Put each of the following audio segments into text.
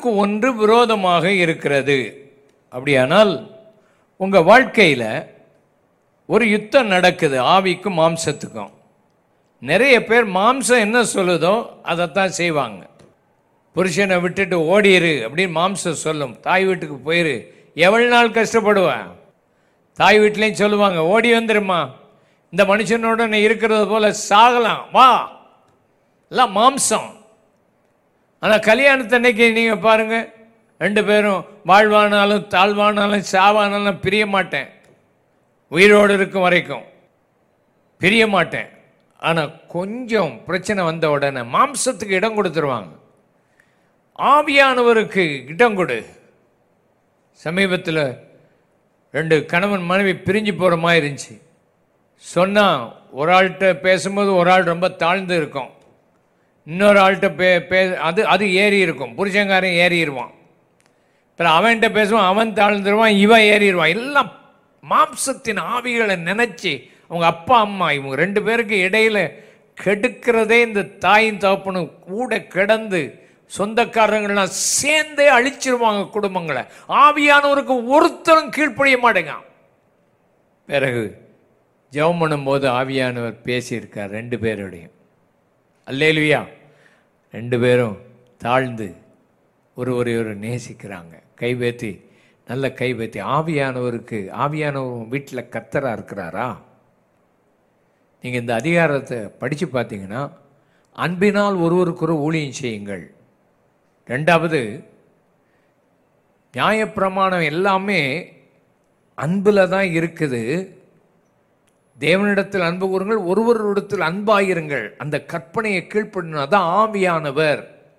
ஒன்றுக்கு ஒன்று விரோதமாக இருக்கிறது அப்படியானால் உங்கள் வாழ்க்கையில் ஒரு யுத்தம் நடக்குது ஆவிக்கும் மாம்சத்துக்கும் நிறைய பேர் மாம்சம் என்ன சொல்லுதோ அதைத்தான் செய்வாங்க புருஷனை விட்டுட்டு ஓடிரு அப்படின்னு மாம்சம் சொல்லும் தாய் வீட்டுக்கு போயிரு எவ்வளவு நாள் கஷ்டப்படுவேன் தாய் வீட்லேயும் சொல்லுவாங்க ஓடி வந்துருமா இந்த மனுஷனோட நீ இருக்கிறது போல சாகலாம் வா எல்லாம் மாம்சம் ஆனால் கல்யாணத்தன்னைக்கு நீங்கள் பாருங்கள் ரெண்டு பேரும் வாழ்வானாலும் தாழ்வானாலும் சாவானாலும் பிரிய மாட்டேன் உயிரோடு இருக்கும் வரைக்கும் பிரிய மாட்டேன் ஆனால் கொஞ்சம் பிரச்சனை வந்த உடனே மாம்சத்துக்கு இடம் கொடுத்துருவாங்க ஆவியானவருக்கு இடம் கொடு சமீபத்தில் ரெண்டு கணவன் மனைவி பிரிஞ்சு போகிற மாதிரி இருந்துச்சு சொன்னால் ஒரு ஆள்கிட்ட பேசும்போது ஒரு ஆள் ரொம்ப தாழ்ந்து இருக்கும் இன்னொரு ஆள்கிட்ட பே பே அது அது ஏறி இருக்கும் புருஷங்காரன் ஏறிடுவான் அப்புறம் அவன்கிட்ட பேசுவான் அவன் தாழ்ந்துருவான் இவன் ஏறிடுவான் எல்லாம் மாம்சத்தின் ஆவிகளை நினச்சி அவங்க அப்பா அம்மா இவங்க ரெண்டு பேருக்கு இடையில கெடுக்கிறதே இந்த தாயின் தகப்பனும் கூட கிடந்து சொந்தக்காரங்கள்லாம் சேர்ந்தே அழிச்சிருவாங்க குடும்பங்களை ஆவியானவருக்கு ஒருத்தரும் கீழ்ப்படிய மாட்டேங்க பிறகு ஜெபம் பண்ணும்போது ஆவியானவர் பேசியிருக்கார் ரெண்டு பேரோடையும் அல்லேலுயா ரெண்டு பேரும் தாழ்ந்து ஒருவரை ஒரு நேசிக்கிறாங்க கைவேத்தி நல்ல கைவேத்தி ஆவியானவருக்கு ஆவியானவர் வீட்டில் கத்தரா இருக்கிறாரா நீங்கள் இந்த அதிகாரத்தை படித்து பார்த்தீங்கன்னா அன்பினால் ஒருவருக்கொரு ஊழியம் செய்யுங்கள் ரெண்டாவது நியாயப்பிரமாணம் எல்லாமே அன்பில் தான் இருக்குது தேவனிடத்தில் அன்பு கூறுங்கள் ஒருவரிடத்தில் அன்பாயிருங்கள் அந்த கற்பனையை கீழ்ப்படினா தான் ஆவியானவர்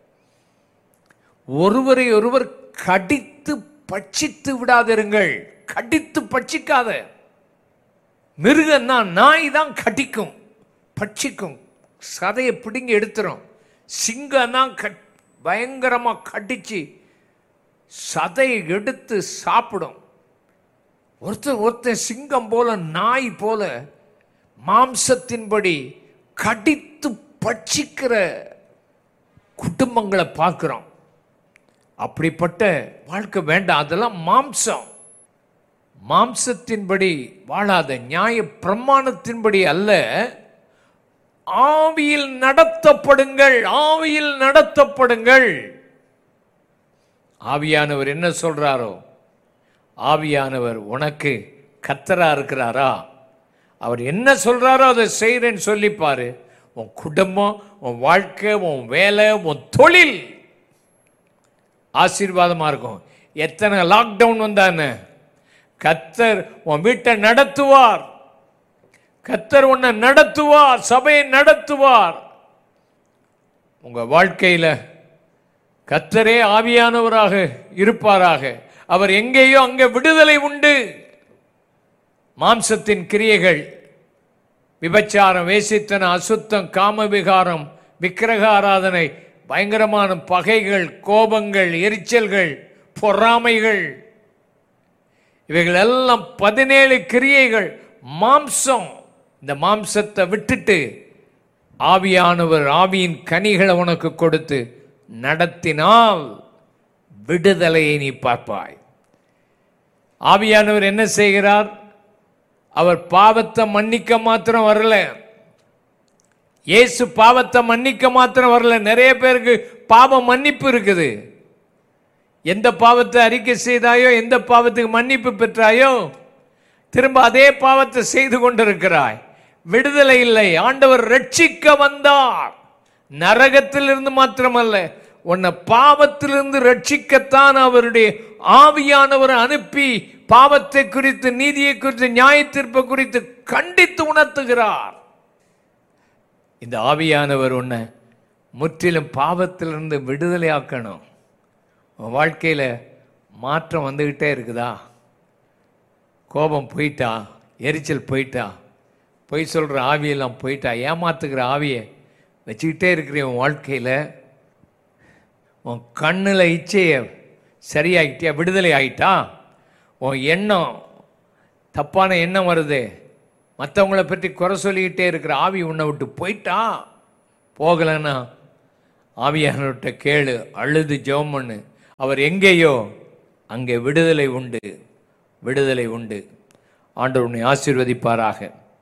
ஒருவரை ஒருவர் கடித்து பட்சித்து விடாதிருங்கள் கடித்து பட்சிக்காத மிருகம்னா நாய் தான் கடிக்கும் பட்சிக்கும் சதையை பிடுங்கி எடுத்துரும் சிங்கம் தான் கட் பயங்கரமாக கடிச்சு சதையை எடுத்து சாப்பிடும் ஒருத்தர் ஒருத்தர் சிங்கம் போல நாய் போல மாம்சத்தின்படி கடித்து பட்சிக்கிற குடும்பங்களை பார்க்குறோம் அப்படிப்பட்ட வாழ்க்கை வேண்டாம் அதெல்லாம் மாம்சம் மாம்சத்தின்படி வாழாத நியாய பிரமாணத்தின்படி அல்ல ஆவியில் நடத்தப்படுங்கள் ஆவியில் நடத்தப்படுங்கள் ஆவியானவர் என்ன சொல்றாரோ ஆவியானவர் உனக்கு கத்தரா இருக்கிறாரா அவர் என்ன சொல்றாரோ அதை செய்கிறேன்னு சொல்லிப்பாரு உன் குடும்பம் உன் வாழ்க்கை உன் வேலை உன் தொழில் ஆசீர்வாதமாக இருக்கும் எத்தனை லாக்டவுன் வந்தானே கத்தர் உன் வீட்டை நடத்துவார் கத்தர் உன்னை நடத்துவார் சபையை நடத்துவார் உங்க வாழ்க்கையில் கத்தரே ஆவியானவராக இருப்பாராக அவர் எங்கேயோ அங்கே விடுதலை உண்டு மாம்சத்தின் கிரியைகள் விபச்சாரம் வேசித்தனம் அசுத்தம் காமவிகாரம் விக்கிரக ஆராதனை பயங்கரமான பகைகள் கோபங்கள் எரிச்சல்கள் பொறாமைகள் இவைகள் எல்லாம் பதினேழு கிரியைகள் மாம்சம் இந்த மாம்சத்தை விட்டுட்டு ஆவியானவர் ஆவியின் கனிகளை உனக்கு கொடுத்து நடத்தினால் விடுதலையை நீ பார்ப்பாய் ஆவியானவர் என்ன செய்கிறார் அவர் பாவத்தை மன்னிக்க மாத்திரம் வரல இயேசு பாவத்தை மன்னிக்க மாத்திரம் வரல நிறைய பேருக்கு பாவ மன்னிப்பு இருக்குது எந்த பாவத்தை அறிக்கை செய்தாயோ எந்த பாவத்துக்கு மன்னிப்பு பெற்றாயோ திரும்ப அதே பாவத்தை செய்து கொண்டிருக்கிறாய் விடுதலை இல்லை ஆண்டவர் ரட்சிக்க வந்தார் நரகத்திலிருந்து மாத்திரமல்ல உன்னை பாவத்திலிருந்து ரட்சிக்கத்தான் அவருடைய ஆவியானவர் அனுப்பி பாவத்தை குறித்து நீதியை குறித்து நியாயத்தீர்ப்பை குறித்து கண்டித்து உணர்த்துகிறார் இந்த ஆவியானவர் உன்னை முற்றிலும் பாவத்திலிருந்து விடுதலை ஆக்கணும் உன் வாழ்க்கையில் மாற்றம் வந்துக்கிட்டே இருக்குதா கோபம் போயிட்டா எரிச்சல் போயிட்டா பொய் சொல்கிற ஆவியெல்லாம் போயிட்டா ஏமாத்துக்கிற ஆவியை வச்சுக்கிட்டே இருக்கிற உன் வாழ்க்கையில் உன் கண்ணில் இச்சையை சரியாகிட்டியா விடுதலை ஆகிட்டா உன் எண்ணம் தப்பான எண்ணம் வருது மற்றவங்கள பற்றி குறை சொல்லிக்கிட்டே இருக்கிற ஆவி உன்னை விட்டு போயிட்டா போகலைன்னா ஆவியானவர்கிட்ட கேளு அழுது ஜெபம் பண்ணு அவர் எங்கேயோ அங்கே விடுதலை உண்டு விடுதலை உண்டு ஆண்டவர் உன்னை ஆசீர்வதிப்பாராக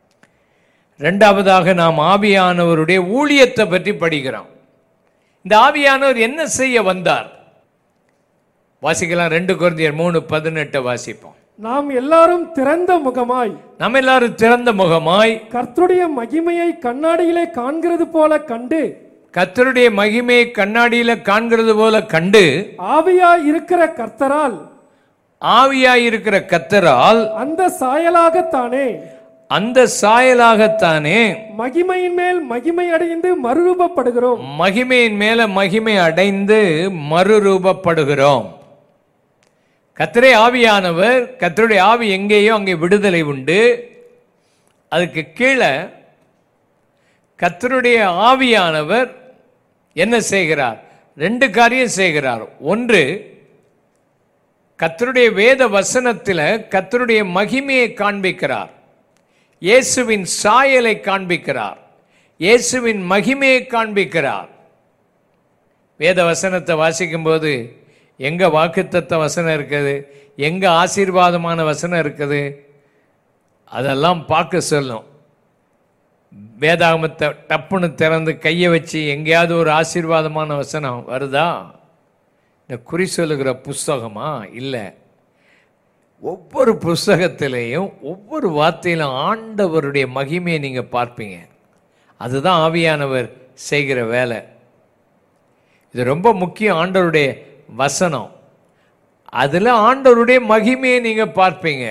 இரண்டாவதாக நாம் ஆவியானவருடைய ஊழியத்தை பற்றி படிக்கிறோம் இந்த ஆவியானவர் என்ன செய்ய வந்தார் வாசிக்கலாம் ரெண்டு குழந்தையர் மூணு பதினெட்டை வாசிப்போம் நாம் எல்லாரும் திறந்த முகமாய் நம்ம எல்லாரும் திறந்த முகமாய் கர்த்தருடைய மகிமையை கண்ணாடியிலே காண்கிறது போல கண்டு கர்த்தருடைய மகிமையை கண்ணாடியில காண்கிறது போல கண்டு ஆவியாய் இருக்கிற கர்த்தரால் ஆவியாய் இருக்கிற கத்தரால் அந்த சாயலாகத்தானே அந்த சாயலாகத்தானே மகிமையின் மேல் மகிமை அடைந்து மறுரூபப்படுகிறோம் மகிமையின் மேல மகிமை அடைந்து மறுரூபப்படுகிறோம் கத்தரே ஆவியானவர் கத்தருடைய ஆவி எங்கேயோ அங்கே விடுதலை உண்டு அதுக்கு கீழே கத்தருடைய ஆவியானவர் என்ன செய்கிறார் ரெண்டு காரியம் செய்கிறார் ஒன்று கத்தருடைய வேத வசனத்தில் கத்தருடைய மகிமையை காண்பிக்கிறார் இயேசுவின் சாயலை காண்பிக்கிறார் இயேசுவின் மகிமையை காண்பிக்கிறார் வேத வசனத்தை வாசிக்கும்போது எங்க வாக்குத்தத்த வசனம் இருக்குது எங்க ஆசீர்வாதமான வசனம் இருக்குது அதெல்லாம் பார்க்க சொல்லும் வேதாகமத்தை டப்புன்னு திறந்து கையை வச்சு எங்கேயாவது ஒரு ஆசீர்வாதமான வசனம் வருதா இந்த குறி சொல்லுகிற புஸ்தகமா இல்லை ஒவ்வொரு புஸ்தகத்திலேயும் ஒவ்வொரு வார்த்தையிலும் ஆண்டவருடைய மகிமையை நீங்கள் பார்ப்பீங்க அதுதான் ஆவியானவர் செய்கிற வேலை இது ரொம்ப முக்கியம் ஆண்டவருடைய வசனம் அதில் ஆண்டவருடைய மகிமையை நீங்கள் பார்ப்பீங்க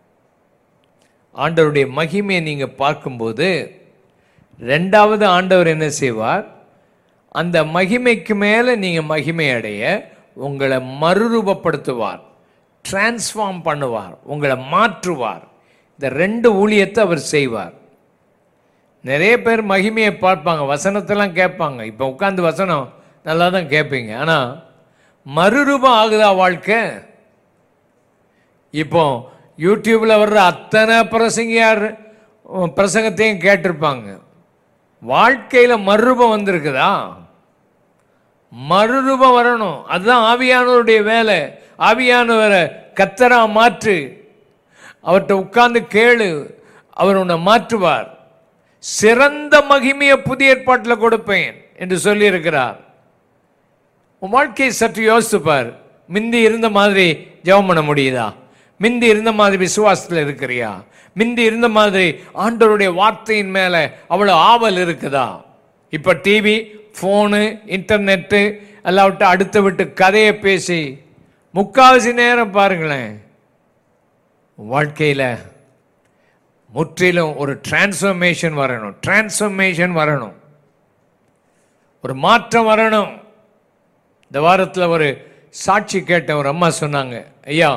ஆண்டவருடைய மகிமையை நீங்கள் பார்க்கும்போது ரெண்டாவது ஆண்டவர் என்ன செய்வார் அந்த மகிமைக்கு மேலே நீங்கள் மகிமை அடைய உங்களை மறுரூபப்படுத்துவார் டிரான்ஸ்ஃபார்ம் பண்ணுவார் உங்களை மாற்றுவார் இந்த ரெண்டு ஊழியத்தை அவர் செய்வார் நிறைய பேர் மகிமையை பார்ப்பாங்க வசனத்தெல்லாம் கேட்பாங்க இப்போ உட்காந்து வசனம் நல்லா தான் கேட்பீங்க ஆனால் மறுரூபம் ஆகுதா வாழ்க்கை இப்போ யூடியூப்பில் வர்ற அத்தனை பிரசங்கியார் உம், பிரசங்கத்தையும் கேட்டிருப்பாங்க வாழ்க்கையில் மறுரூபம் வந்திருக்குதா மறுரூபம் வரணும் அதுதான் ஆவியானவருடைய வேலை ஆவியானவரை கத்தரா மாற்று அவர்கிட்ட உட்கார்ந்து கேளு அவர் உன்னை மாற்றுவார் சிறந்த மகிமையை புதிய ஏற்பாட்டில் கொடுப்பேன் என்று சொல்லியிருக்கிறார் உன் வாழ்க்கையை சற்று யோசித்து பார் மிந்தி இருந்த மாதிரி ஜெபம் பண்ண முடியுதா மிந்தி இருந்த மாதிரி விசுவாசத்தில் இருக்கிறியா மிந்தி இருந்த மாதிரி ஆண்டவருடைய வார்த்தையின் மேலே அவ்வளோ ஆவல் இருக்குதா இப்போ டிவி ஃபோனு இன்டர்நெட்டு எல்லாம் விட்டு அடுத்து விட்டு கதையை பேசி முக்காவாசி நேரம் பாருங்களேன் வாழ்க்கையில் முற்றிலும் ஒரு டிரான்ஸ்ஃபர்மேஷன் வரணும் டிரான்ஸ்ஃபர்மேஷன் வரணும் ஒரு மாற்றம் வரணும் இந்த வாரத்தில் ஒரு சாட்சி கேட்ட ஒரு அம்மா சொன்னாங்க ஐயா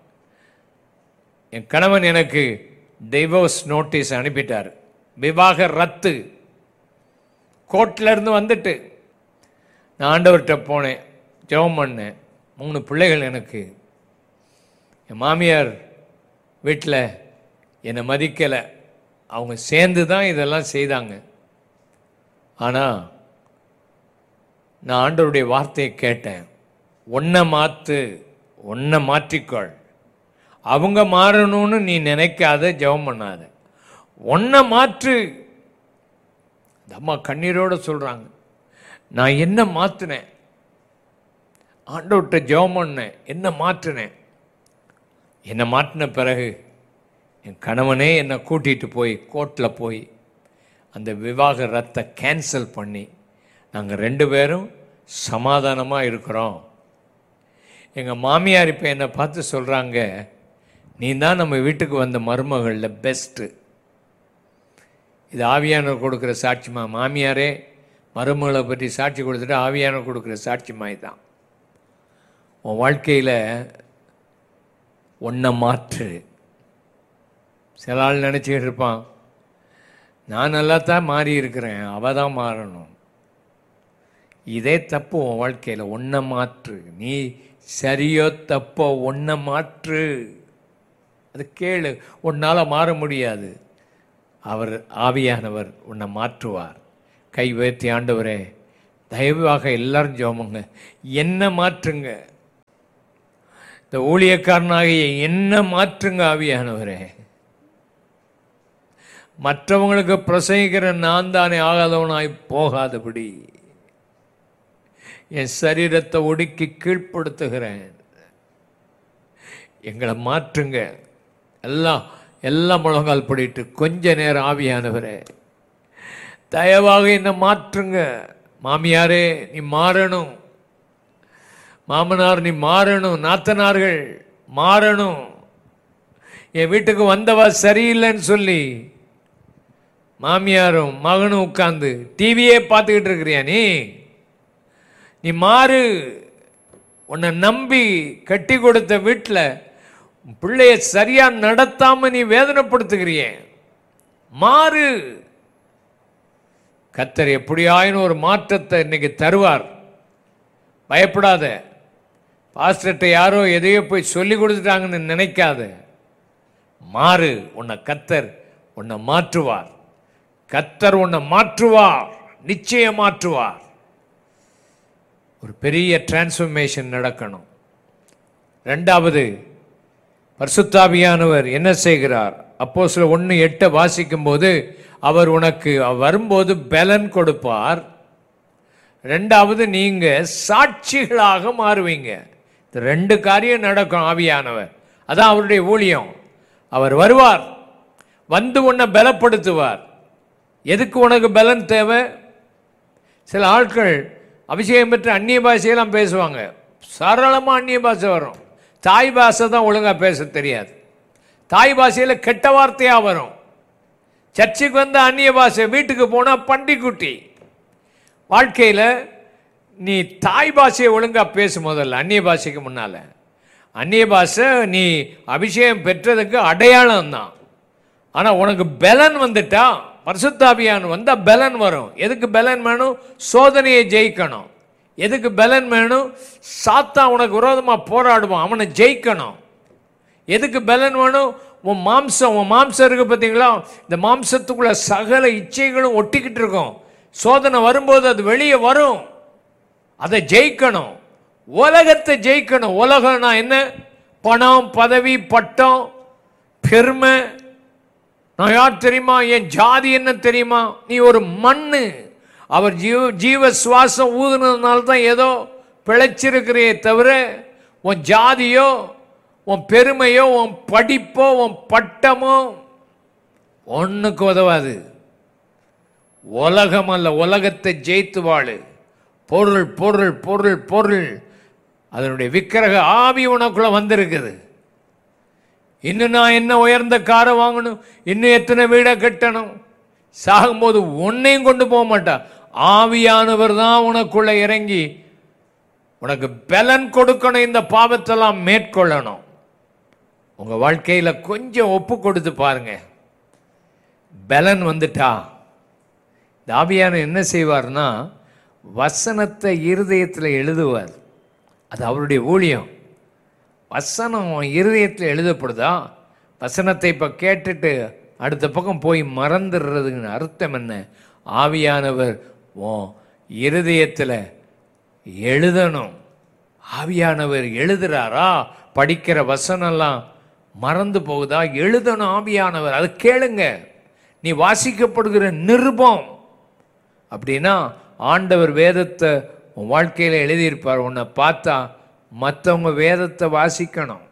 என் கணவன் எனக்கு டிவோர்ஸ் நோட்டீஸ் அனுப்பிட்டார் விவாக ரத்து கோர்ட்ல இருந்து வந்துட்டு நான் ஆண்டவர்கிட்ட போனேன் ஜெபம் பண்ணேன் மூணு பிள்ளைகள் எனக்கு என் மாமியார் வீட்டில் என்னை மதிக்கலை அவங்க சேர்ந்து தான் இதெல்லாம் செய்தாங்க ஆனால் நான் ஆண்டவருடைய வார்த்தையை கேட்டேன் ஒன்றை மாற்று ஒன்றை மாற்றிக்கொள் அவங்க மாறணும்னு நீ நினைக்காத ஜெபம் பண்ணாத ஒன்றை மாற்று அந்த அம்மா கண்ணீரோட சொல்கிறாங்க நான் என்ன மாற்றினேன் ஆண்டவர்கிட்ட ஜெபம் பண்ணேன் என்ன மாற்றினேன் என்னை மாற்றின பிறகு என் கணவனே என்னை கூட்டிகிட்டு போய் கோர்ட்டில் போய் அந்த விவாக ரத்தை கேன்சல் பண்ணி நாங்கள் ரெண்டு பேரும் சமாதானமாக இருக்கிறோம் எங்கள் மாமியார் இப்போ என்னை பார்த்து சொல்கிறாங்க நீ தான் நம்ம வீட்டுக்கு வந்த மருமகளில் பெஸ்ட்டு இது ஆவியானவர் கொடுக்குற சாட்சிமா மாமியாரே மருமகளை பற்றி சாட்சி கொடுத்துட்டு ஆவியானவர் கொடுக்குற சாட்சி மாதிரி தான் உன் வாழ்க்கையில் ஒன்றை மாற்று சில ஆள் நினச்சிக்கிட்டு இருப்பான் நான் நல்லா தான் மாறி இருக்கிறேன் அவள் தான் மாறணும் இதே தப்பு உன் வாழ்க்கையில் ஒன்றை மாற்று நீ சரியோ தப்போ ஒன்றை மாற்று அது கேளு உன்னால் மாற முடியாது அவர் ஆவியானவர் உன்னை மாற்றுவார் கை உயர்த்தி ஆண்டவரே தயவாக எல்லாரும் ஜோமுங்க என்ன மாற்றுங்க இந்த ஊழியக்காரனாகிய என்ன மாற்றுங்க ஆவியானவரே மற்றவங்களுக்கு பிரசங்கிக்கிற நான் தானே ஆகாதவனாய் போகாதபடி என் சரீரத்தை ஒடுக்கி கீழ்ப்படுத்துகிறேன் எங்களை மாற்றுங்க எல்லாம் எல்லாம் முழங்கால் படிட்டு கொஞ்ச நேரம் ஆவியானவரே தயவாக என்னை மாற்றுங்க மாமியாரே நீ மாறணும் மாமனார் நீ மாறணும் நாத்தனார்கள் மாறணும் என் வீட்டுக்கு வந்தவா சரியில்லைன்னு சொல்லி மாமியாரும் மகனும் உட்காந்து டிவியே பார்த்துக்கிட்டு இருக்கிறியா நீ நீ மாறு உன்னை நம்பி கட்டி கொடுத்த வீட்டில் பிள்ளைய சரியா நடத்தாம நீ வேதனைப்படுத்துகிறியே மாறு கத்தர் எப்படியாயினும் ஒரு மாற்றத்தை இன்னைக்கு தருவார் பயப்படாத பாஸ்டர்கிட்ட யாரோ எதையோ போய் சொல்லி கொடுத்துட்டாங்கன்னு நினைக்காத மாறு உன்னை கத்தர் உன்னை மாற்றுவார் கத்தர் உன்னை மாற்றுவார் நிச்சயம் மாற்றுவார் ஒரு பெரிய டிரான்ஸ்ஃபர்மேஷன் நடக்கணும் ரெண்டாவது பரிசுத்தாவியானவர் என்ன செய்கிறார் அப்போ சில ஒன்று எட்டை வாசிக்கும் போது அவர் உனக்கு வரும்போது பலன் கொடுப்பார் ரெண்டாவது நீங்க சாட்சிகளாக மாறுவீங்க இந்த ரெண்டு காரியம் நடக்கும் ஆவியானவர் அதான் அவருடைய ஊழியம் அவர் வருவார் வந்து உன்னை பலப்படுத்துவார் எதுக்கு உனக்கு பலன் தேவை சில ஆட்கள் அபிஷேகம் பெற்ற அந்நிய பாஷையெல்லாம் பேசுவாங்க சரளமாக அந்நிய பாஷை வரும் தாய் பாஷை தான் ஒழுங்காக பேச தெரியாது தாய் பாஷையில் கெட்ட வார்த்தையாக வரும் சர்ச்சுக்கு வந்த அந்நிய பாஷை வீட்டுக்கு போனால் பண்டிக்குட்டி வாழ்க்கையில் நீ தாய் பாஷையை ஒழுங்காக பேசு முதல்ல அந்நிய பாஷைக்கு முன்னால் அந்நிய பாஷை நீ அபிஷேகம் பெற்றதுக்கு அடையாளம் தான் ஆனால் உனக்கு பலன் வந்துட்டா பரிசுத்தாபியான் வந்தால் பலன் வரும் எதுக்கு பலன் வேணும் சோதனையை ஜெயிக்கணும் எதுக்கு பலன் வேணும் சாத்தா உனக்கு விரோதமாக போராடுவான் அவனை ஜெயிக்கணும் எதுக்கு பலன் வேணும் உன் மாம்சம் உன் மாம்சம் இருக்கு பார்த்தீங்களா இந்த மாம்சத்துக்குள்ள சகல இச்சைகளும் ஒட்டிக்கிட்டு இருக்கும் சோதனை வரும்போது அது வெளியே வரும் அதை ஜெயிக்கணும் உலகத்தை ஜெயிக்கணும் உலகம்னா என்ன பணம் பதவி பட்டம் பெருமை நான் யார் தெரியுமா என் ஜாதி என்ன தெரியுமா நீ ஒரு மண்ணு அவர் ஜீவ ஜீவ சுவாசம் ஊதுனதுனால தான் ஏதோ பிழைச்சிருக்கிறியே தவிர உன் ஜாதியோ உன் பெருமையோ உன் படிப்போ உன் பட்டமோ ஒன்றுக்கு உதவாது உலகம் அல்ல உலகத்தை ஜெயித்து வாழு பொருள் பொருள் பொருள் பொருள் அதனுடைய விக்கிரக ஆவி உனக்குள்ள வந்திருக்குது இன்னும் நான் என்ன உயர்ந்த காரை வாங்கணும் இன்னும் எத்தனை வீடை கட்டணும் சாகும்போது ஒன்னையும் கொண்டு போக மாட்டான் ஆவியானவர் தான் உனக்குள்ள இறங்கி உனக்கு பலன் கொடுக்கணும் இந்த பாவத்தெல்லாம் மேற்கொள்ளணும் உங்க வாழ்க்கையில கொஞ்சம் ஒப்பு கொடுத்து பாருங்க பலன் வந்துட்டா இந்த ஆவியானவர் என்ன செய்வார்னா வசனத்தை இருதயத்தில் எழுதுவார் அது அவருடைய ஊழியம் வசனம் உன் இருதயத்தில் எழுதப்படுதா வசனத்தை இப்போ கேட்டுட்டு அடுத்த பக்கம் போய் மறந்துடுறதுன்னு அர்த்தம் என்ன ஆவியானவர் உன் இருதயத்தில் எழுதணும் ஆவியானவர் எழுதுறாரா படிக்கிற வசனம்லாம் மறந்து போகுதா எழுதணும் ஆவியானவர் அதை கேளுங்க நீ வாசிக்கப்படுகிற நிருபம் அப்படின்னா ஆண்டவர் வேதத்தை உன் வாழ்க்கையில் எழுதியிருப்பார் உன்னை பார்த்தா மற்றவங்க வேதத்தை வாசிக்கணும்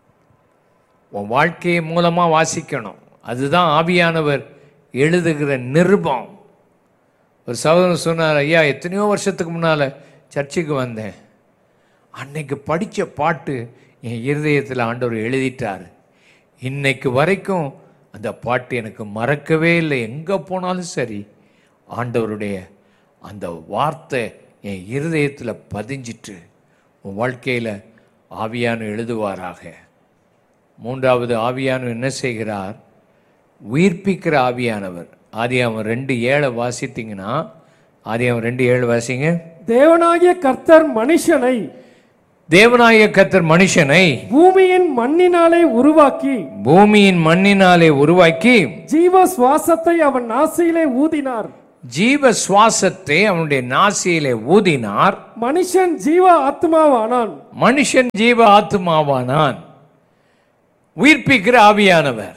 உன் வாழ்க்கை மூலமாக வாசிக்கணும் அதுதான் ஆவியானவர் எழுதுகிற நிருபம் ஒரு சகோதரன் சொன்னார் ஐயா எத்தனையோ வருஷத்துக்கு முன்னால் சர்ச்சுக்கு வந்தேன் அன்னைக்கு படித்த பாட்டு என் இருதயத்தில் ஆண்டவர் எழுதிட்டார் இன்னைக்கு வரைக்கும் அந்த பாட்டு எனக்கு மறக்கவே இல்லை எங்கே போனாலும் சரி ஆண்டவருடைய அந்த வார்த்தை என் இருதயத்தில் பதிஞ்சிட்டு உன் வாழ்க்கையில் ஆவியான எழுதுவாராக மூன்றாவது ஆவியானவர் என்ன செய்கிறார் உயிர்ப்பிக்கிற ஆவியானவர் ஆதி அவன் ரெண்டு ஏழை வாசித்தீங்கன்னா ஆதி அவன் ரெண்டு ஏழு வாசிங்க தேவனாகிய கர்த்தர் மனுஷனை தேவனாய கத்தர் மனுஷனை பூமியின் மண்ணினாலே உருவாக்கி பூமியின் மண்ணினாலே உருவாக்கி ஜீவ சுவாசத்தை அவன் நாசியிலே ஊதினார் ஜீவ சுவாசத்தை அவனுடைய நாசியிலே ஊதினார் மனுஷன் ஜீவ ஆத்மாவானான் மனுஷன் ஜீவ ஆத்துமாவானான் உயிர்ப்பிக்கிற ஆவியானவர்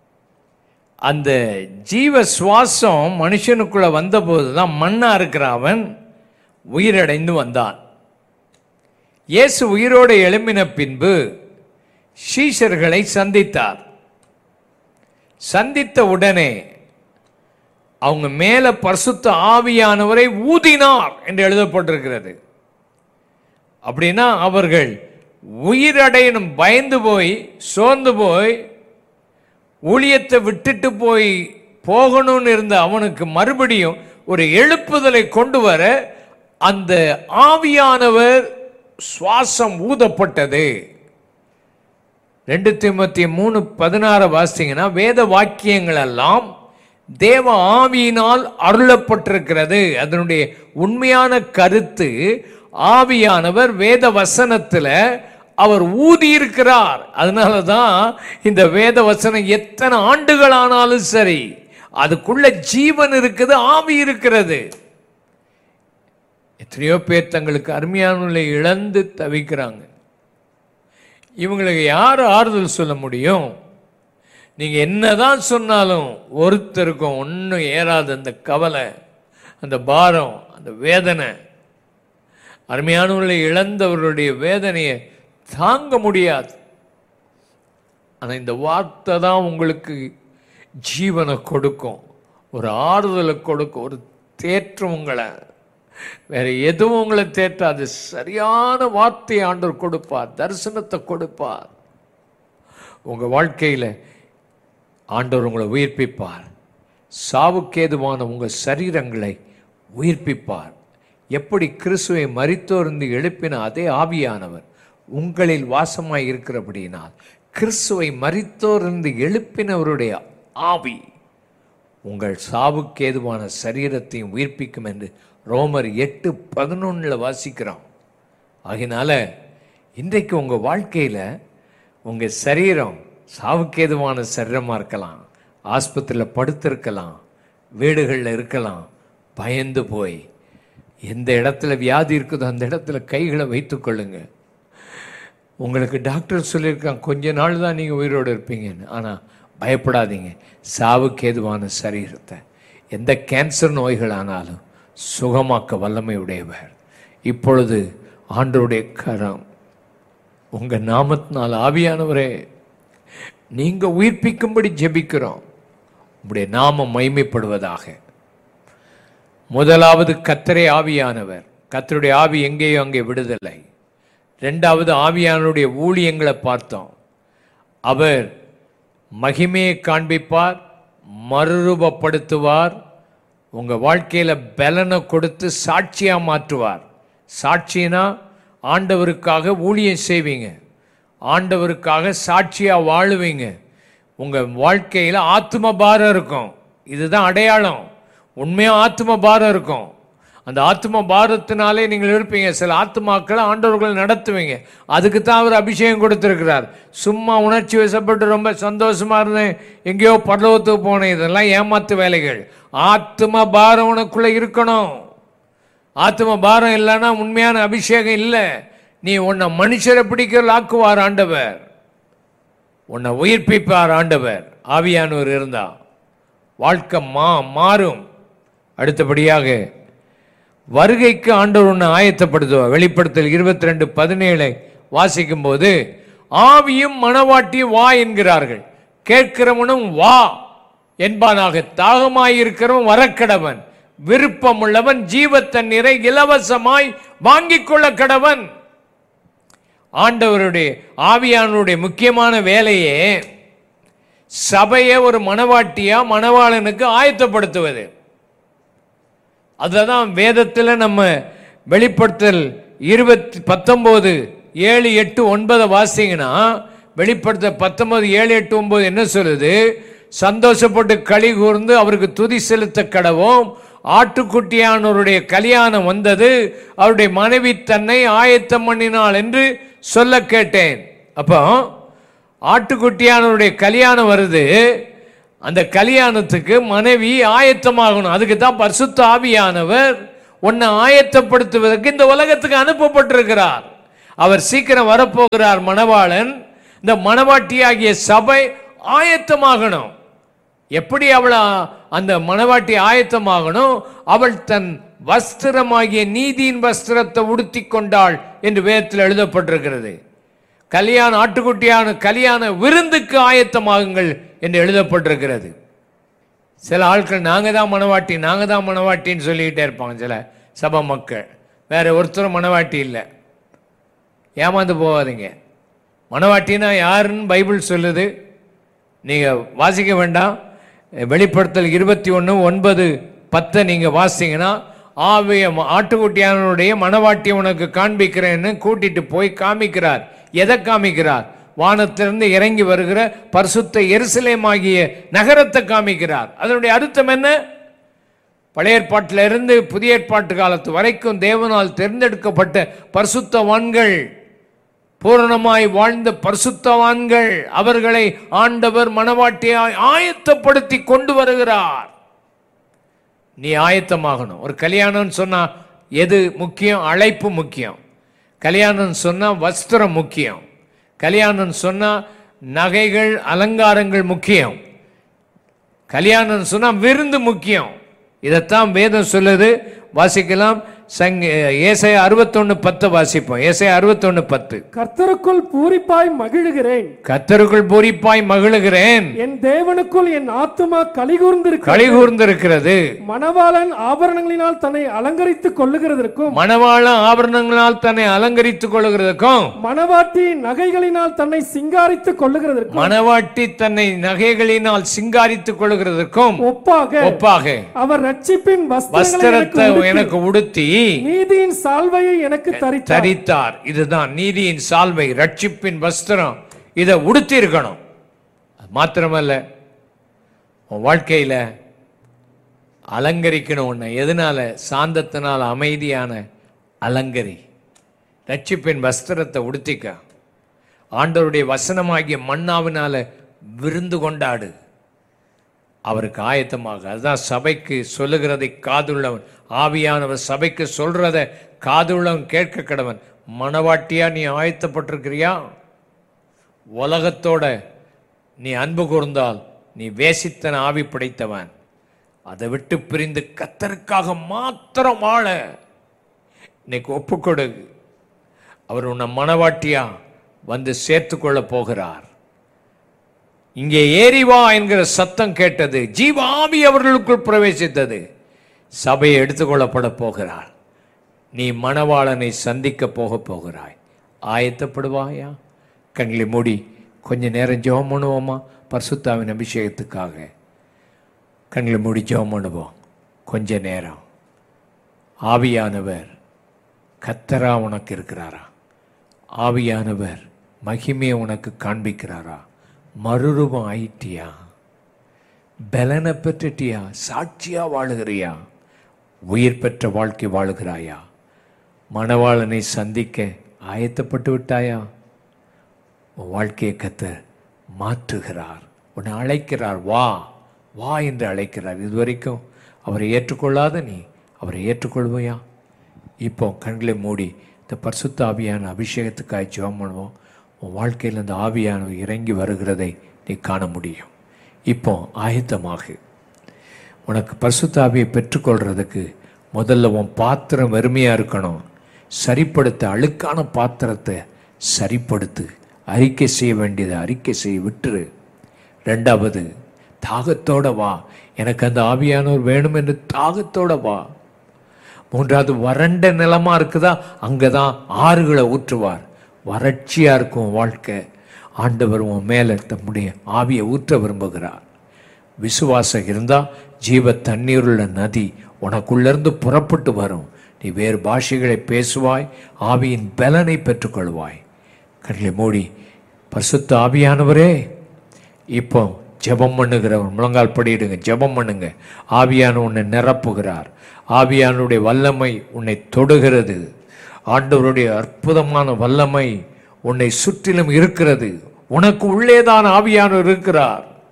அந்த ஜீவ சுவாசம் மனுஷனுக்குள்ள வந்தபோது தான் மண்ணா இருக்கிற அவன் உயிரடைந்து வந்தான் இயேசு உயிரோடு எழும்பின பின்பு சீஷர்களை சந்தித்தார் சந்தித்த உடனே அவங்க மேல பரிசுத்த ஆவியானவரை ஊதினார் என்று எழுதப்பட்டிருக்கிறது அப்படின்னா அவர்கள் உயிரடையணும் பயந்து போய் சோர்ந்து போய் ஊழியத்தை விட்டுட்டு போய் போகணும்னு இருந்த அவனுக்கு மறுபடியும் ஒரு எழுப்புதலை கொண்டு வர அந்த ஆவியானவர் சுவாசம் ஊதப்பட்டது ரெண்டு திமுத்தி மூணு பதினாறு வாசித்தீங்கன்னா வேத வாக்கியங்கள் எல்லாம் தேவ ஆவியினால் அருளப்பட்டிருக்கிறது அதனுடைய உண்மையான கருத்து ஆவியானவர் வேத வசனத்துல அவர் ஊதி இருக்கிறார் அதனால தான் இந்த வேத வசனம் எத்தனை ஆண்டுகள் ஆனாலும் சரி அதுக்குள்ள ஜீவன் இருக்குது ஆவி இருக்கிறது எத்தனையோ பேர் தங்களுக்கு அருமையானவர்களை இழந்து தவிக்கிறாங்க இவங்களுக்கு யார் ஆறுதல் சொல்ல முடியும் நீங்க என்னதான் சொன்னாலும் ஒருத்தருக்கும் ஒன்றும் ஏறாது அந்த கவலை அந்த பாரம் அந்த வேதனை அருமையானவர்களை இழந்தவர்களுடைய வேதனையை தாங்க முடியாது ஆனா இந்த வார்த்தை தான் உங்களுக்கு ஜீவனை கொடுக்கும் ஒரு ஆறுதலை கொடுக்கும் ஒரு தேற்றம் உங்களை வேற எதுவும் உங்களை தேற்றாது சரியான வார்த்தையை ஆண்டவர் கொடுப்பார் தரிசனத்தை கொடுப்பார் உங்க வாழ்க்கையில ஆண்டவர் உங்களை உயிர்ப்பிப்பார் சாவுக்கேதுவான உங்க சரீரங்களை உயிர்ப்பிப்பார் எப்படி கிறிஸ்துவை மரித்தோர்ந்து எழுப்பின அதே ஆவியானவர் உங்களில் வாசமாய் இருக்கிறபடியினால் கிறிஸ்துவை மரித்தோர்ந்து எழுப்பினவருடைய ஆவி உங்கள் சாவுக்கேதுவான சரீரத்தையும் உயிர்ப்பிக்கும் என்று ரோமர் எட்டு பதினொன்றில் வாசிக்கிறோம் ஆகினால இன்றைக்கு உங்கள் வாழ்க்கையில் உங்கள் சரீரம் சாவுக்கேதுவான சரீரமாக இருக்கலாம் ஆஸ்பத்திரியில் படுத்திருக்கலாம் வீடுகளில் இருக்கலாம் பயந்து போய் எந்த இடத்துல வியாதி இருக்குதோ அந்த இடத்துல கைகளை வைத்துக்கொள்ளுங்க உங்களுக்கு டாக்டர் சொல்லியிருக்காங்க கொஞ்ச நாள் தான் நீங்கள் உயிரோடு இருப்பீங்கன்னு ஆனால் பயப்படாதீங்க சாவுக்கு ஏதுவான சரீரத்தை எந்த கேன்சர் நோய்கள் ஆனாலும் சுகமாக்க வல்லமை உடையவர் இப்பொழுது ஆண்டவருடைய கரம் உங்க நாமத்தினால் ஆவியானவரே நீங்க உயிர்ப்பிக்கும்படி ஜெபிக்கிறோம் உங்களுடைய நாமம் மைமைப்படுவதாக முதலாவது கத்தரே ஆவியானவர் கத்தருடைய ஆவி எங்கேயோ அங்கே விடுதலை ரெண்டாவது ஆவியானவருடைய ஊழியங்களை பார்த்தோம் அவர் மகிமையை காண்பிப்பார் மறுரூபப்படுத்துவார் உங்க வாழ்க்கையில பலனை கொடுத்து சாட்சியா மாற்றுவார் சாட்சினா ஆண்டவருக்காக ஊழியம் செய்வீங்க ஆண்டவருக்காக சாட்சியா வாழுவீங்க உங்க வாழ்க்கையில ஆத்ம பாரம் இருக்கும் இதுதான் அடையாளம் உண்மையா ஆத்ம பாரம் இருக்கும் அந்த ஆத்ம பாரத்தினாலே நீங்கள் இருப்பீங்க சில ஆத்மாக்களை ஆண்டவர்களை நடத்துவீங்க அதுக்கு தான் அவர் அபிஷேகம் கொடுத்திருக்கிறார் சும்மா உணர்ச்சி வசப்பட்டு ரொம்ப சந்தோஷமா இருந்தேன் எங்கேயோ பரலோகத்துக்கு போனேன் இதெல்லாம் ஏமாத்து வேலைகள் ஆத்ம பாரம் உனக்குள்ள இருக்கணும் ஆத்ம பாரம் இல்லைன்னா உண்மையான அபிஷேகம் இல்லை நீ உன்னை மனுஷரை பிடிக்க ஆக்குவார் ஆண்டவர் உன்னை உயிர்ப்பிப்பார் ஆண்டவர் ஆவியானவர் இருந்தா வாழ்க்கை மா மாறும் அடுத்தபடியாக வருகைக்கு ஆண்டவர் உன்னை ஆயத்தப்படுத்துவார் வெளிப்படுத்தல் இருபத்தி ரெண்டு பதினேழை வாசிக்கும் போது ஆவியும் மணவாட்டியும் வா என்கிறார்கள் கேட்கிறவனும் வா என்பானாக தாகமாயிருக்கிறவன் வரக்கடவன் விருப்பமுள்ளவன் ஜீவ தண்ணீரை இலவசமாய் வாங்கிக் கொள்ள கடவன் ஆண்டவருடைய ஆவியானவருடைய முக்கியமான வேலையே சபையை ஒரு மணவாட்டியா மணவாளனுக்கு ஆயத்தப்படுத்துவது அதுதான் வேதத்தில் நம்ம வெளிப்படுத்தல் இருபத்தி பத்தொன்பது ஏழு எட்டு ஒன்பதை வாசிங்கன்னா வெளிப்படுத்த பத்தொன்பது ஏழு எட்டு ஒன்பது என்ன சொல்லுது சந்தோஷப்பட்டு களி கூர்ந்து அவருக்கு துதி செலுத்த கடவோம் ஆட்டுக்குட்டியானவருடைய கல்யாணம் வந்தது அவருடைய மனைவி தன்னை ஆயத்தம் பண்ணினாள் என்று சொல்ல கேட்டேன் அப்போ ஆட்டுக்குட்டியானவருடைய கல்யாணம் வருது அந்த கல்யாணத்துக்கு மனைவி ஆயத்தமாகணும் அதுக்கு தான் பரிசுத்த ஆவியானவர் உன்னை ஆயத்தப்படுத்துவதற்கு இந்த உலகத்துக்கு அனுப்பப்பட்டிருக்கிறார் அவர் சீக்கிரம் வரப்போகிறார் மணவாளன் இந்த மணவாட்டியாகிய சபை ஆயத்தமாகணும் எப்படி அவள் ஆ- அந்த மணவாட்டி ஆயத்தமாகணும் அவள் தன் வஸ்திரமாகிய நீதியின் வஸ்திரத்தை உடுத்தி கொண்டாள் என்று வேதத்தில் எழுதப்பட்டிருக்கிறது கல்யாண ஆட்டுக்குட்டியான கல்யாண விருந்துக்கு ஆயத்தமாகுங்கள் என்று எழுதப்பட்டிருக்கிறது சில ஆட்கள் நாங்கள் தான் மணவாட்டி நாங்கள் தான் மணவாட்டின்னு சொல்லிக்கிட்டே இருப்பாங்க சில சபை மக்கள் வேற ஒருத்தரும் மணவாட்டி இல்லை ஏமாந்து போகாதீங்க மணவாட்டினா யாருன்னு பைபிள் சொல்லுது நீங்கள் வாசிக்க வேண்டாம் வெளிப்படுத்தல் இருபத்தி ஒன்று ஒன்பது பத்தை நீங்கள் வாசிங்கன்னா ஆவிய ஆட்டுக்குட்டியானுடைய மணவாட்டி உனக்கு காண்பிக்கிறேன்னு கூட்டிட்டு போய் காமிக்கிறார் எதை காமிக்கிறார் வானத்திலிருந்து இறங்கி வருகிற பரிசுத்த எருசலேமாகிய நகரத்தை காமிக்கிறார் அதனுடைய அர்த்தம் என்ன பழைய ஏற்பாட்டில் இருந்து புதிய ஏற்பாட்டு காலத்து வரைக்கும் தேவனால் தேர்ந்தெடுக்கப்பட்ட பரிசுத்தவான்கள் பூரணமாய் வாழ்ந்த பரிசுத்தவான்கள் அவர்களை ஆண்டவர் மனவாட்டியாய் ஆயத்தப்படுத்தி கொண்டு வருகிறார் நீ ஆயத்தமாகணும் ஒரு கல்யாணம்னு சொன்னா எது முக்கியம் அழைப்பு முக்கியம் கல்யாணம் சொன்னா வஸ்திரம் முக்கியம் கல்யாணம் சொன்னா நகைகள் அலங்காரங்கள் முக்கியம் கல்யாணம் சொன்னா விருந்து முக்கியம் இதைத்தான் வேதம் சொல்லுது வாசிக்கலாம் சங்க ஏசை அறுபத்தொன்னு பத்து வாசிப்போம் ஏசை அறுபத்தொன்னு பத்து கர்த்தருக்குள் பூரிப்பாய் மகிழுகிறேன் கத்தருக்குள் பூரிப்பாய் மகிழுகிறேன் என் தேவனுக்குள் என் ஆத்துமா கலிகூர்ந்திருக்க கலிகூர்ந்திருக்கிறது மணவாளன் ஆபரணங்களினால் தன்னை அலங்கரித்துக் கொள்ளுகிறதற்கும் மணவாள ஆபரணங்களால் தன்னை அலங்கரித்துக் கொள்ளுகிறதுக்கும் மணவாட்டி நகைகளினால் தன்னை சிங்காரித்துக் கொள்ளுகிறதற்கும் மணவாட்டி தன்னை நகைகளினால் சிங்காரித்துக் கொள்ளுகிறதுக்கும் ஒப்பாக ஒப்பாக அவர் ரட்சிப்பின் வஸ்திரங்களை வஸ்திரத்தை எனக்கு உடுத்தி, எனக்கு உடுத்தி நீதியின் சால்வையை எனக்கு தரித்தார் தரித்தார் இதுதான் நீதியின் சால்வை ரட்சிப்பின் வஸ்திரம் இதை உடுத்தி இருக்கணும் அது மாத்திரமல்ல உன் வாழ்க்கையில அலங்கரிக்கணும் உன்னை எதனால சாந்தத்தினால் அமைதியான அலங்கரி ரட்சிப்பின் வஸ்திரத்தை உடுத்திக்க ஆண்டவருடைய வசனமாகிய மன்னாவினால விருந்து கொண்டாடு அவருக்கு ஆயத்தமாக அதுதான் சபைக்கு சொல்லுகிறதை காதுள்ளவன் ஆவியானவர் சபைக்கு சொல்றத காதுள்ளவன் கேட்க கடவன் மணவாட்டியா நீ ஆயத்தப்பட்டிருக்கிறியா உலகத்தோட நீ அன்பு கூர்ந்தால் நீ வேசித்தன ஆவி படைத்தவன் அதை விட்டு பிரிந்து கத்தருக்காக மாத்திரம் வாழ இன்னைக்கு ஒப்புக்கொடு அவர் உன்னை மணவாட்டியா வந்து சேர்த்துக்கொள்ள போகிறார் இங்கே ஏறி வா என்கிற சத்தம் கேட்டது ஜீவ ஆவி அவர்களுக்குள் பிரவேசித்தது சபையை எடுத்துக்கொள்ளப்பட போகிறார் நீ மணவாளனை சந்திக்க போக போகிறாய் ஆயத்தப்படுவாயா கண்களை மூடி கொஞ்ச நேரம் ஜெபம் பண்ணுவோமா பரிசுத்தாவின் அபிஷேகத்துக்காக கண்களை மூடி ஜெபம் பண்ணுவோம் கொஞ்ச நேரம் ஆவியானவர் கத்தரா உனக்கு இருக்கிறாரா ஆவியானவர் மகிமையை உனக்கு காண்பிக்கிறாரா மறுரூபம் ஆயிட்டியா பலனை பெற்றுட்டியா சாட்சியா வாழுகிறியா உயிர் பெற்ற வாழ்க்கை வாழுகிறாயா மணவாளனை சந்திக்க ஆயத்தப்பட்டு விட்டாயா உன் வாழ்க்கையை கத்த மாற்றுகிறார் உன்னை அழைக்கிறார் வா வா என்று அழைக்கிறார் இதுவரைக்கும் அவரை ஏற்றுக்கொள்ளாத நீ அவரை ஏற்றுக்கொள்வையா இப்போ கண்களை மூடி இந்த பரிசுத்த ஆவியான அபிஷேகத்துக்காய் ஜெபம் பண்ணுவோம் உன் வாழ்க்கையில் இந்த ஆவியானவர் இறங்கி வருகிறதை நீ காண முடியும் இப்போ ஆயத்தமாகு உனக்கு பரிசுத்த ஆவியை பெற்றுக்கொள்றதுக்கு முதல்ல உன் பாத்திரம் வெறுமையாக இருக்கணும் சரிப்படுத்த அழுக்கான பாத்திரத்தை சரிப்படுத்து அறிக்கை செய்ய வேண்டியதை அறிக்கை செய்ய விட்டுரு ரெண்டாவது தாகத்தோட வா எனக்கு அந்த ஆவியானவர் வேணும் என்று தாகத்தோட வா மூன்றாவது வறண்ட நிலமா இருக்குதா அங்கதான் ஆறுகளை ஊற்றுவார் வறட்சியா இருக்கும் வாழ்க்கை ஆண்டவர் உன் மேல தம்முடைய ஆவியை ஊற்ற விரும்புகிறார் விசுவாசம் இருந்தா ஜீவ தண்ணீருள்ள நதி உனக்குள்ளிருந்து புறப்பட்டு வரும் நீ வேறு பாஷைகளை பேசுவாய் ஆவியின் பலனை பெற்றுக்கொள்வாய் கண்களை மூடி பரிசுத்த ஆவியானவரே இப்போ ஜெபம் பண்ணுகிறவர் முழங்கால் படியிடுங்க ஜெபம் பண்ணுங்க ஆவியான உன்னை நிரப்புகிறார் ஆவியானுடைய வல்லமை உன்னை தொடுகிறது ஆண்டவருடைய அற்புதமான வல்லமை உன்னை சுற்றிலும் இருக்கிறது உனக்கு உள்ளேதான் ஆவியானவர் இருக்கிறார்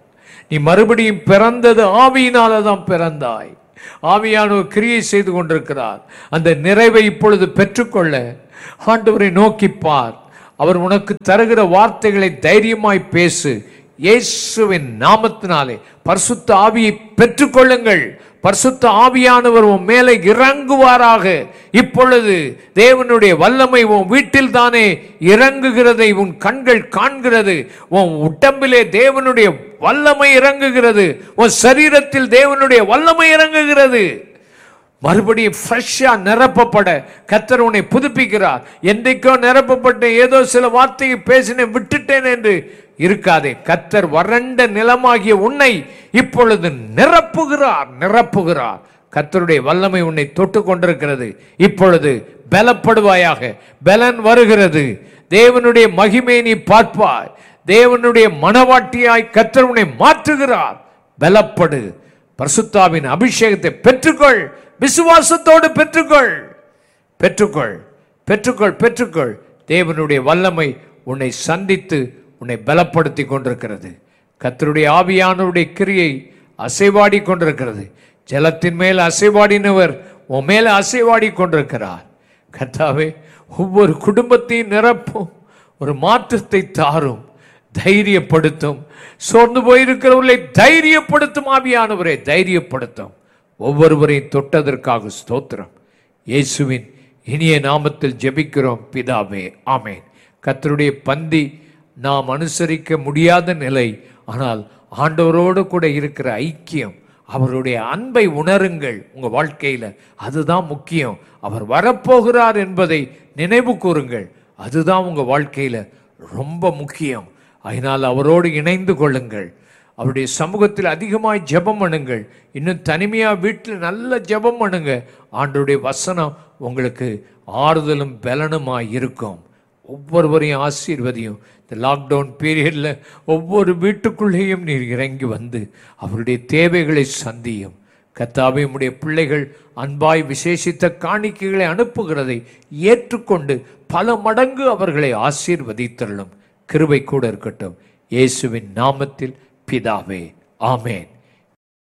நீ மறுபடியும் பிறந்தது ஆவியினால தான் பிறந்தாய் ஆவியானவர் கிரியை செய்து கொண்டிருக்கிறார் அந்த நிறைவை இப்பொழுது பெற்றுக்கொள்ள ஆண்டவரை நோக்கி பார் அவர் உனக்கு தருகிற வார்த்தைகளை தைரியமாய் பேசு இயேசுவின் நாமத்தினாலே பரிசுத்த ஆவியை பெற்றுக்கொள்ளுங்கள் பரிசுத்த ஆவியானவர் உன் மேலே இறங்குவாராக இப்பொழுது தேவனுடைய வல்லமை உன் வீட்டில் தானே இறங்குகிறதை உன் கண்கள் காண்கிறது உன் உடம்பிலே தேவனுடைய வல்லமை இறங்குகிறது உன் சரீரத்தில் தேவனுடைய வல்லமை இறங்குகிறது மறுபடியும் ஃப்ரெஷ்ஷா நிரப்பப்பட கத்தர் உன்னை புதுப்பிக்கிறார் என்றைக்கோ நிரப்பப்பட்ட ஏதோ சில வார்த்தையை பேசினேன் விட்டுட்டேன் என்று இருக்காதே கத்தர் வறண்ட நிலமாகிய உன்னை இப்பொழுது நிரப்புகிறார் நிரப்புகிறார் கத்தருடைய வல்லமை உன்னை தொட்டு கொண்டிருக்கிறது இப்பொழுது பலப்படுவாயாக பலன் வருகிறது தேவனுடைய மகிமையை நீ பார்ப்பாய் தேவனுடைய மனவாட்டியாய் கத்தர் உன்னை மாற்றுகிறார் பலப்படு பரிசுத்தாவின் அபிஷேகத்தை பெற்றுக்கொள் விசுவாசத்தோடு பெற்றுக்கொள் பெற்றுக்கொள் பெற்றுக்கொள் பெற்றுக்கொள் தேவனுடைய வல்லமை உன்னை சந்தித்து உன்னை பலப்படுத்தி கொண்டிருக்கிறது கர்த்தருடைய ஆவியானவருடைய கிரியை அசைவாடி கொண்டிருக்கிறது ஜலத்தின் மேல் அசைவாடினவர் உன் மேல அசைவாடி கொண்டிருக்கிறார் கர்த்தாவே ஒவ்வொரு குடும்பத்தையும் நிரப்பும் ஒரு மாற்றத்தை தாரும் தைரியப்படுத்தும் சோர்ந்து போயிருக்கிறவர்களை தைரியப்படுத்தும் ஆவியானவரை தைரியப்படுத்தும் ஒவ்வொருவரையும் தொட்டதற்காக ஸ்தோத்திரம் இயேசுவின் இனிய நாமத்தில் ஜெபிக்கிறோம் பிதாவே ஆமென் கர்த்தருடைய பந்தி நாம் அனுசரிக்க முடியாத நிலை ஆனால் ஆண்டவரோடு கூட இருக்கிற ஐக்கியம் அவருடைய அன்பை உணருங்கள் உங்க வாழ்க்கையில அதுதான் முக்கியம் அவர் வரப்போகிறார் என்பதை நினைவு கூறுங்கள் அதுதான் உங்க வாழ்க்கையில ரொம்ப முக்கியம் அதனால் அவரோடு இணைந்து கொள்ளுங்கள் அவருடைய சமூகத்தில் அதிகமாய் ஜெபம் பண்ணுங்கள் இன்னும் தனிமையா வீட்டில் நல்ல ஜெபம் பண்ணுங்க ஆண்டவருடைய வசனம் உங்களுக்கு ஆறுதலும் பலனுமாய் இருக்கும் ஒவ்வொருவரையும் ஆசீர்வதியும் இந்த லாக்டவுன் பீரியடில் ஒவ்வொரு வீட்டுக்குள்ளேயும் நீர் இறங்கி வந்து அவருடைய தேவைகளை சந்தியும் கத்தாவே உம்முடைய பிள்ளைகள் அன்பாய் விசேஷித்த காணிக்கைகளை அனுப்புகிறதை ஏற்றுக்கொண்டு பல மடங்கு அவர்களை ஆசீர்வதித்தருளும் கிருபை கூட இருக்கட்டும் இயேசுவின் நாமத்தில் பிதாவே ஆமேன்